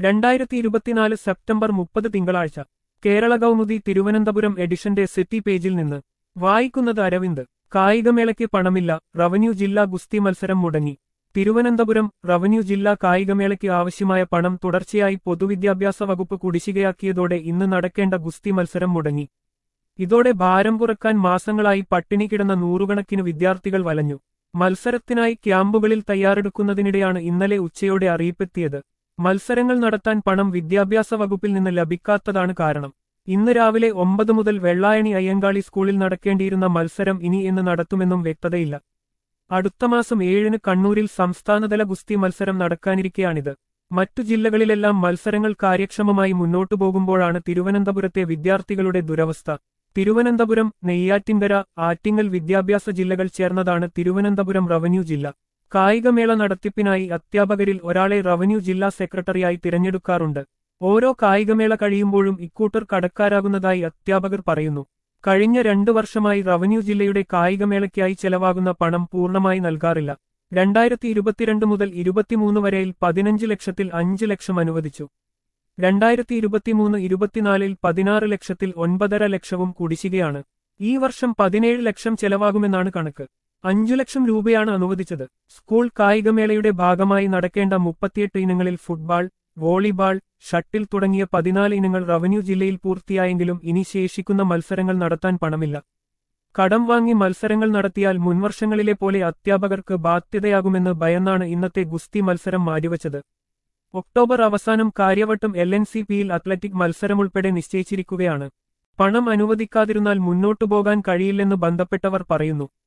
രണ്ടായിരത്തി ഇരുപത്തിനാല് സെപ്റ്റംബർ മുപ്പത് തിങ്കളാഴ്ച കേരള കൗമുദി തിരുവനന്തപുരം എഡിഷന്റെ സിറ്റി പേജിൽ നിന്ന് വായിക്കുന്നത് അരവിന്ദ് കായികമേളയ്ക്ക് പണമില്ല റവന്യൂ ജില്ലാ ഗുസ്തി മത്സരം മുടങ്ങി തിരുവനന്തപുരം റവന്യൂ ജില്ലാ കായികമേളയ്ക്ക് ആവശ്യമായ പണം തുടർച്ചയായി പൊതുവിദ്യാഭ്യാസ വകുപ്പ് കുടിശ്ശികയാക്കിയതോടെ ഇന്ന് നടക്കേണ്ട ഗുസ്തി മത്സരം മുടങ്ങി ഇതോടെ ഭാരം കുറക്കാൻ മാസങ്ങളായി പട്ടിണി കിടന്ന നൂറുകണക്കിന് വിദ്യാർത്ഥികൾ വലഞ്ഞു മത്സരത്തിനായി ക്യാമ്പുകളിൽ തയ്യാറെടുക്കുന്നതിനിടെയാണ് ഇന്നലെ ഉച്ചയോടെ അറിയിപ്പെത്തിയത് മത്സരങ്ങൾ നടത്താൻ പണം വിദ്യാഭ്യാസ വകുപ്പിൽ നിന്ന് ലഭിക്കാത്തതാണ് കാരണം ഇന്ന് രാവിലെ ഒമ്പത് മുതൽ വെള്ളായണി അയ്യങ്കാളി സ്കൂളിൽ നടക്കേണ്ടിയിരുന്ന മത്സരം ഇനി എന്ന് നടത്തുമെന്നും വ്യക്തതയില്ല അടുത്ത മാസം ഏഴിന് കണ്ണൂരിൽ സംസ്ഥാനതല ഗുസ്തി മത്സരം നടക്കാനിരിക്കെയാണിത് മറ്റു ജില്ലകളിലെല്ലാം മത്സരങ്ങൾ കാര്യക്ഷമമായി മുന്നോട്ടു പോകുമ്പോഴാണ് തിരുവനന്തപുരത്തെ വിദ്യാർത്ഥികളുടെ ദുരവസ്ഥ തിരുവനന്തപുരം നെയ്യാറ്റിൻകര ആറ്റിങ്ങൽ വിദ്യാഭ്യാസ ജില്ലകൾ ചേർന്നതാണ് തിരുവനന്തപുരം റവന്യൂ ജില്ല കായികമേള നടത്തിപ്പിനായി അധ്യാപകരിൽ ഒരാളെ റവന്യൂ ജില്ലാ സെക്രട്ടറിയായി തിരഞ്ഞെടുക്കാറുണ്ട് ഓരോ കായികമേള കഴിയുമ്പോഴും ഇക്കൂട്ടർ കടക്കാരാകുന്നതായി അധ്യാപകർ പറയുന്നു കഴിഞ്ഞ രണ്ടു വർഷമായി റവന്യൂ ജില്ലയുടെ കായികമേളയ്ക്കായി ചെലവാകുന്ന പണം പൂർണ്ണമായി നൽകാറില്ല രണ്ടായിരത്തി ഇരുപത്തിരണ്ട് മുതൽ ഇരുപത്തിമൂന്ന് വരെയിൽ പതിനഞ്ച് ലക്ഷത്തിൽ അഞ്ച് ലക്ഷം അനുവദിച്ചു രണ്ടായിരത്തി ഇരുപത്തിമൂന്ന് ഇരുപത്തിനാലിൽ പതിനാറ് ലക്ഷത്തിൽ ഒൻപതര ലക്ഷവും കുടിശ്ശികയാണ് ഈ വർഷം പതിനേഴ് ലക്ഷം ചെലവാകുമെന്നാണ് കണക്ക് അഞ്ചു ലക്ഷം രൂപയാണ് അനുവദിച്ചത് സ്കൂൾ കായികമേളയുടെ ഭാഗമായി നടക്കേണ്ട മുപ്പത്തിയെട്ട് ഇനങ്ങളിൽ ഫുട്ബാൾ വോളിബാൾ ഷട്ടിൽ തുടങ്ങിയ പതിനാല് ഇനങ്ങൾ റവന്യൂ ജില്ലയിൽ പൂർത്തിയായെങ്കിലും ഇനി ശേഷിക്കുന്ന മത്സരങ്ങൾ നടത്താൻ പണമില്ല കടം വാങ്ങി മത്സരങ്ങൾ നടത്തിയാൽ മുൻവർഷങ്ങളിലെ പോലെ അധ്യാപകർക്ക് ബാധ്യതയാകുമെന്ന് ഭയന്നാണ് ഇന്നത്തെ ഗുസ്തി മത്സരം മാറ്റിവച്ചത് ഒക്ടോബർ അവസാനം കാര്യവട്ടം എൽ എൻ സി പിയിൽ അത്ലറ്റിക് മത്സരമുൾപ്പെടെ നിശ്ചയിച്ചിരിക്കുകയാണ് പണം അനുവദിക്കാതിരുന്നാൽ മുന്നോട്ടു പോകാൻ കഴിയില്ലെന്ന് ബന്ധപ്പെട്ടവർ പറയുന്നു